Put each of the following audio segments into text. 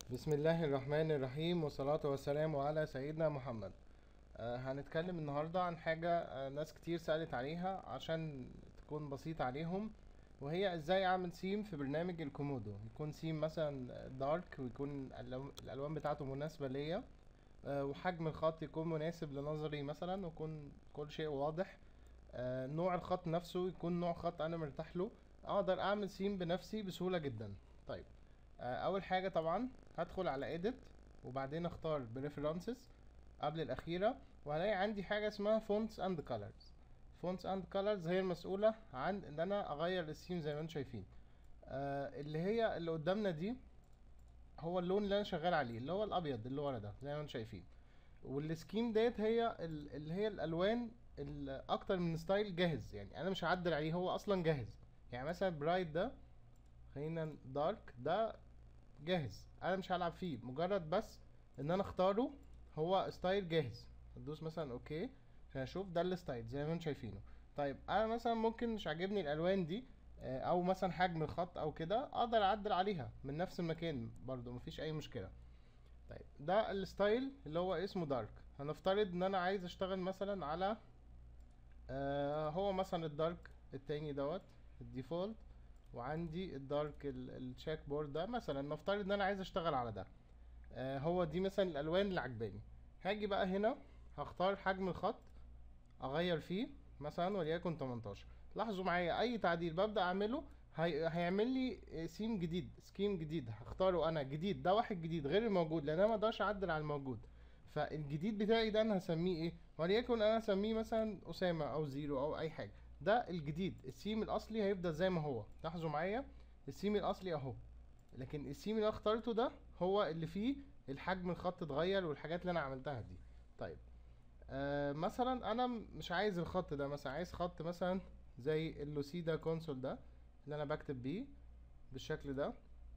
بسم الله الرحمن الرحيم والصلاة والسلام على سيدنا محمد آه هنتكلم النهاردة عن حاجة آه ناس كتير سألت عليها عشان تكون بسيطة عليهم وهي ازاي اعمل سيم في برنامج الكومودو يكون سيم مثلا دارك ويكون الألو- الالوان بتاعته مناسبة ليا آه وحجم الخط يكون مناسب لنظري مثلا ويكون كل شيء واضح آه نوع الخط نفسه يكون نوع خط انا مرتاح له اقدر اعمل سيم بنفسي بسهولة جدا طيب آه، اول حاجه طبعا هدخل على edit وبعدين اختار preferences قبل الاخيره وهلاقي عندي حاجه اسمها fonts and colors fonts and colors هي المسؤوله عن ان انا اغير السيم زي ما انتم شايفين آه اللي هي اللي قدامنا دي هو اللون اللي انا شغال عليه اللي هو الابيض اللي ورا ده زي ما انتم شايفين والسكيم ديت هي ال- اللي هي الالوان ال- اكتر من ستايل جاهز يعني انا مش هعدل عليه هو اصلا جاهز يعني مثلا برايت ده خلينا دارك ده جاهز انا مش هلعب فيه مجرد بس ان انا اختاره هو ستايل جاهز ادوس مثلا اوكي عشان اشوف ده الستايل زي ما انتم شايفينه طيب انا مثلا ممكن مش عاجبني الالوان دي آه، او مثلا حجم الخط او كده اقدر اعدل عليها من نفس المكان برضو مفيش اي مشكله طيب ده الستايل اللي هو اسمه دارك هنفترض ان انا عايز اشتغل مثلا على آه هو مثلا الدارك التاني دوت الديفولت وعندي الدارك التشيك بورد ده مثلا نفترض ان انا عايز اشتغل على ده آه هو دي مثلا الالوان اللي عجباني هاجي بقى هنا هختار حجم الخط اغير فيه مثلا وليكن 18 لاحظوا معايا اي تعديل ببدا اعمله هي... هيعمل لي سيم جديد سكيم جديد هختاره انا جديد ده واحد جديد غير الموجود لان انا ما اقدرش اعدل على الموجود فالجديد بتاعي ده انا هسميه ايه وليكن انا هسميه مثلا اسامه او زيرو او اي حاجه ده الجديد السيم الاصلي هيفضل زي ما هو لاحظوا معايا السيم الاصلي اهو لكن السيم اللي أنا اخترته ده هو اللي فيه الحجم الخط اتغير والحاجات اللي انا عملتها دي طيب آه مثلا انا م- مش عايز الخط ده مثلا عايز خط مثلا زي اللوسيدا كونسول ده اللي انا بكتب بيه بالشكل ده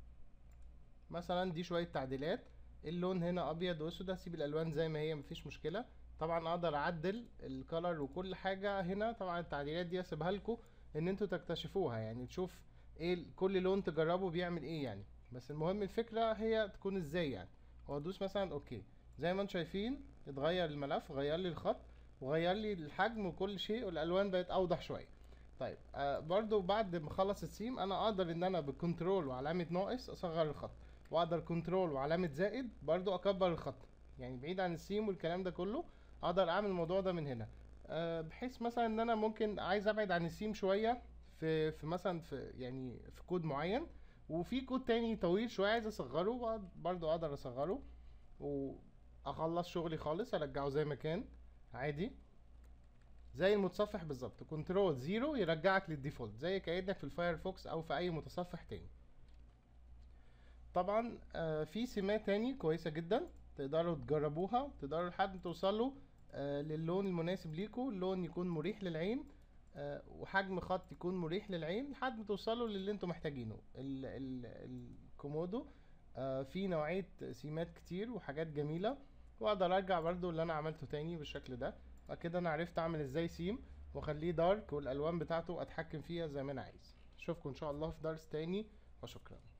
مثلا دي شويه تعديلات اللون هنا ابيض واسود هسيب الالوان زي ما هي مفيش مشكله طبعا اقدر اعدل الكلر وكل حاجه هنا طبعا التعديلات دي اسيبها لكم ان انتوا تكتشفوها يعني تشوف ايه ال- كل لون تجربه بيعمل ايه يعني بس المهم الفكره هي تكون ازاي يعني وادوس مثلا اوكي زي ما انتم شايفين اتغير الملف غير لي الخط وغير لي الحجم وكل شيء والالوان بقت اوضح شويه طيب آه برضو بعد ما اخلص السيم انا اقدر ان انا بكنترول وعلامه ناقص اصغر الخط واقدر كنترول وعلامه زائد برضو اكبر الخط يعني بعيد عن السيم والكلام ده كله اقدر اعمل الموضوع ده من هنا أه بحيث مثلا ان انا ممكن عايز ابعد عن السيم شويه في في مثلا في يعني في كود معين وفي كود تاني طويل شويه عايز اصغره برضو اقدر اصغره واخلص شغلي خالص ارجعه زي ما كان عادي زي المتصفح بالظبط كنترول زيرو يرجعك للديفولت زي كأنك في الفايرفوكس او في اي متصفح تاني طبعا آه، في سمات تاني كويسة جدا تقدروا تجربوها تقدروا لحد ما توصلوا آه، للون المناسب ليكوا اللون يكون مريح للعين آه، وحجم خط يكون مريح للعين لحد ما توصلوا للي انتوا محتاجينه ال ال الكومودو آه، في نوعية سيمات كتير وحاجات جميلة واقدر ارجع برضو اللي انا عملته تاني بالشكل ده كده انا عرفت اعمل ازاي سيم واخليه دارك والالوان بتاعته اتحكم فيها زي ما انا عايز اشوفكم ان شاء الله في درس تاني وشكرا